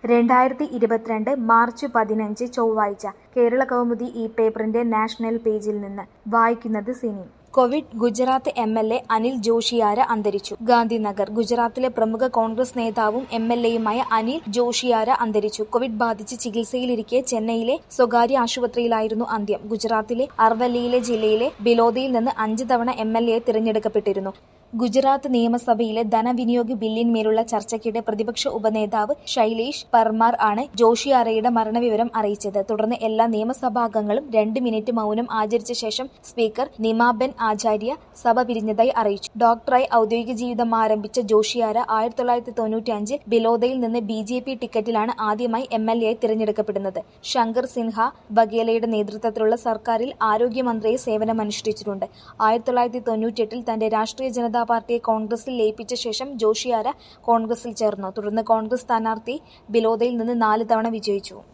രണ്ടായിരത്തി ഇരുപത്തിരണ്ട് മാർച്ച് പതിനഞ്ച് ചൊവ്വാഴ്ച കേരള കൗമുദി ഈ പേപ്പറിന്റെ നാഷണൽ പേജിൽ നിന്ന് വായിക്കുന്നത് Sini Covid Gujarat M L A Anil Joshiyara അന്തരിച്ചു ഗാന്ധിനഗർ ഗുജറാത്തിലെ പ്രമുഖ കോൺഗ്രസ് നേതാവും എം എൽ എയുമായ അനിൽ ജോഷിയാര അന്തരിച്ചു കോവിഡ് ബാധിച്ച് ചികിത്സയിലിരിക്കെ ചെന്നൈയിലെ സ്വകാര്യ ആശുപത്രിയിലായിരുന്നു അന്ത്യം ഗുജറാത്തിലെ അർവല്ലിയിലെ ജില്ലയിലെ ബിലോദിയിൽ നിന്ന് അഞ്ച് തവണ എം എൽ എ തിരഞ്ഞെടുക്കപ്പെട്ടിരുന്നു ഗുജറാത്ത് നിയമസഭയിലെ ധനവിനിയോഗ ബില്ലിന്മേലുള്ള ചർച്ചയ്ക്കിടെ പ്രതിപക്ഷ ഉപനേതാവ് ശൈലേഷ് പർമാർ ആണ് ജോഷിയാരയുടെ മരണവിവരം അറിയിച്ചത് തുടർന്ന് എല്ലാ നിയമസഭാംഗങ്ങളും രണ്ട് മിനിറ്റ് മൗനം ആചരിച്ച ശേഷം സ്പീക്കർ നിമാബെൻ ആചാര്യ സഭ പിരിഞ്ഞതായി അറിയിച്ചു ഡോക്ടറായി ഔദ്യോഗിക ജീവിതം ആരംഭിച്ച ജോഷിയാര ആയിരത്തി തൊള്ളായിരത്തി തൊണ്ണൂറ്റി അഞ്ചിൽ ബിലോദയിൽ നിന്ന് ബി ജെ പി ടിക്കറ്റിലാണ് ആദ്യമായി എം എൽ എ തിരഞ്ഞെടുക്കപ്പെടുന്നത് ശങ്കർ സിൻഹ ബഗേലയുടെ നേതൃത്വത്തിലുള്ള സർക്കാരിൽ ആരോഗ്യമന്ത്രിയെ സേവനമനുഷ്ഠിച്ചിട്ടുണ്ട് ആയിരത്തി തൊള്ളായിരത്തി തൊണ്ണൂറ്റിയെട്ടിൽ തന്റെ രാഷ്ട്രീയ ജനതാ പാർട്ടിയെ കോൺഗ്രസിൽ ലയിപ്പിച്ച ശേഷം ജോഷിയാര കോൺഗ്രസിൽ ചേർന്നു തുടർന്ന് കോൺഗ്രസ് സ്ഥാനാർത്ഥി ബിലോദയിൽ നിന്ന് നാല് തവണ വിജയിച്ചു